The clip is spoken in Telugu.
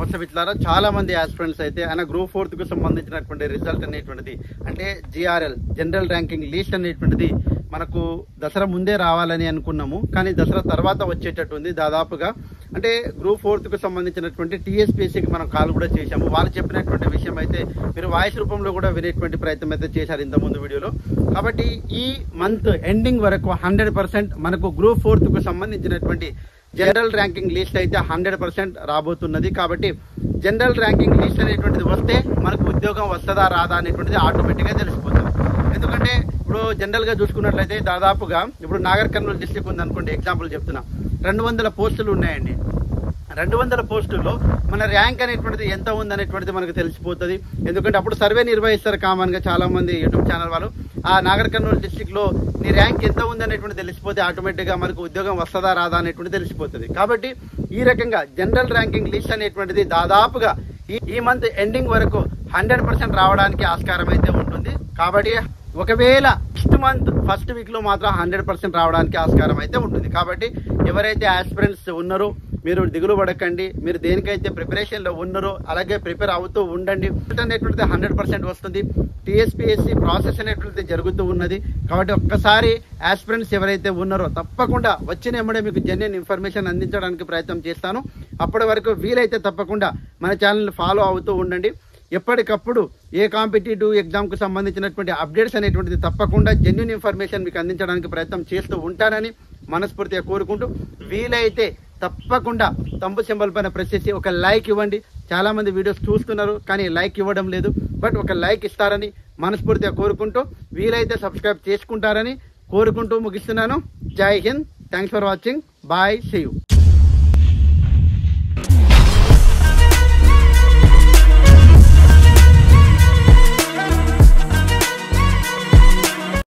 నమస్తే మిత్రులారా చాలా మంది ఆస్పిరెంట్స్ అయితే ఆయన గ్రూప్ ఫోర్త్ కు సంబంధించినటువంటి రిజల్ట్ అనేటువంటిది అంటే జిఆర్ఎల్ జనరల్ ర్యాంకింగ్ లిస్ట్ అనేటువంటిది మనకు దసరా ముందే రావాలని అనుకున్నాము కానీ దసరా తర్వాత వచ్చేటట్టు ఉంది దాదాపుగా అంటే గ్రూప్ ఫోర్త్ కు సంబంధించినటువంటి టీఎస్పీఎస్సీకి మనం కాల్ కూడా చేశాము వాళ్ళు చెప్పినటువంటి విషయం అయితే మీరు వాయిస్ రూపంలో కూడా వినేటువంటి ప్రయత్నం అయితే చేశారు ఇంత ముందు వీడియోలో కాబట్టి ఈ మంత్ ఎండింగ్ వరకు హండ్రెడ్ పర్సెంట్ మనకు గ్రూప్ ఫోర్త్ కు సంబంధించినటువంటి జనరల్ ర్యాంకింగ్ లిస్ట్ అయితే హండ్రెడ్ పర్సెంట్ రాబోతున్నది కాబట్టి జనరల్ ర్యాంకింగ్ లిస్ట్ అనేటువంటిది వస్తే మనకు ఉద్యోగం వస్తుందా రాదా అనేటువంటిది ఆటోమేటిక్గా తెలిసిపోతుంది ఎందుకంటే ఇప్పుడు జనరల్గా చూసుకున్నట్లయితే దాదాపుగా ఇప్పుడు నాగర్ కర్నూలు డిస్టిక్ ఉంది అనుకోండి ఎగ్జాంపుల్ చెప్తున్నా రెండు వందల పోస్టులు ఉన్నాయండి రెండు వందల పోస్టుల్లో మన ర్యాంక్ అనేటువంటిది ఎంత ఉంది అనేటువంటిది మనకు తెలిసిపోతుంది ఎందుకంటే అప్పుడు సర్వే నిర్వహిస్తారు కామన్గా చాలా మంది యూట్యూబ్ ఛానల్ వాళ్ళు ఆ నాగర్ కర్నూలు డిస్టిక్ లో నీ ర్యాంక్ ఎంత ఉంది అనేటువంటి తెలిసిపోతే ఆటోమేటిక్గా మనకు ఉద్యోగం వస్తుందా రాదా అనేటువంటి తెలిసిపోతుంది కాబట్టి ఈ రకంగా జనరల్ ర్యాంకింగ్ లిస్ట్ అనేటువంటిది దాదాపుగా ఈ ఈ మంత్ ఎండింగ్ వరకు హండ్రెడ్ పర్సెంట్ రావడానికి ఆస్కారం అయితే ఉంటుంది కాబట్టి ఒకవేళ నెక్స్ట్ మంత్ ఫస్ట్ వీక్ లో మాత్రం హండ్రెడ్ పర్సెంట్ రావడానికి ఆస్కారం అయితే ఉంటుంది కాబట్టి ఎవరైతే ఆస్పిరెంట్స్ ఉన్నారో మీరు దిగులు పడకండి మీరు దేనికైతే ప్రిపరేషన్ లో ఉన్నారో అలాగే ప్రిపేర్ అవుతూ ఉండండి రిజల్ట్ అనేటువంటిది హండ్రెడ్ పర్సెంట్ వస్తుంది టీఎస్పీఎస్సీ ప్రాసెస్ అనేటువంటిది జరుగుతూ ఉన్నది కాబట్టి ఒక్కసారి ఆస్పిరెంట్స్ ఎవరైతే ఉన్నారో తప్పకుండా వచ్చిన ఎమ్మడే మీకు జెన్యున్ ఇన్ఫర్మేషన్ అందించడానికి ప్రయత్నం చేస్తాను అప్పటి వరకు వీలైతే తప్పకుండా మన ఛానల్ని ఫాలో అవుతూ ఉండండి ఎప్పటికప్పుడు ఏ కాంపిటేటివ్ ఎగ్జామ్కి సంబంధించినటువంటి అప్డేట్స్ అనేటువంటిది తప్పకుండా జెన్యున్ ఇన్ఫర్మేషన్ మీకు అందించడానికి ప్రయత్నం చేస్తూ ఉంటానని మనస్ఫూర్తిగా కోరుకుంటూ వీలైతే తప్పకుండా తంబు సింబల్ పైన ప్రెస్ చేసి ఒక లైక్ ఇవ్వండి చాలా మంది వీడియోస్ చూస్తున్నారు కానీ లైక్ ఇవ్వడం లేదు బట్ ఒక లైక్ ఇస్తారని మనస్ఫూర్తిగా కోరుకుంటూ వీలైతే సబ్స్క్రైబ్ చేసుకుంటారని కోరుకుంటూ ముగిస్తున్నాను Jai Hind thanks for watching bye see you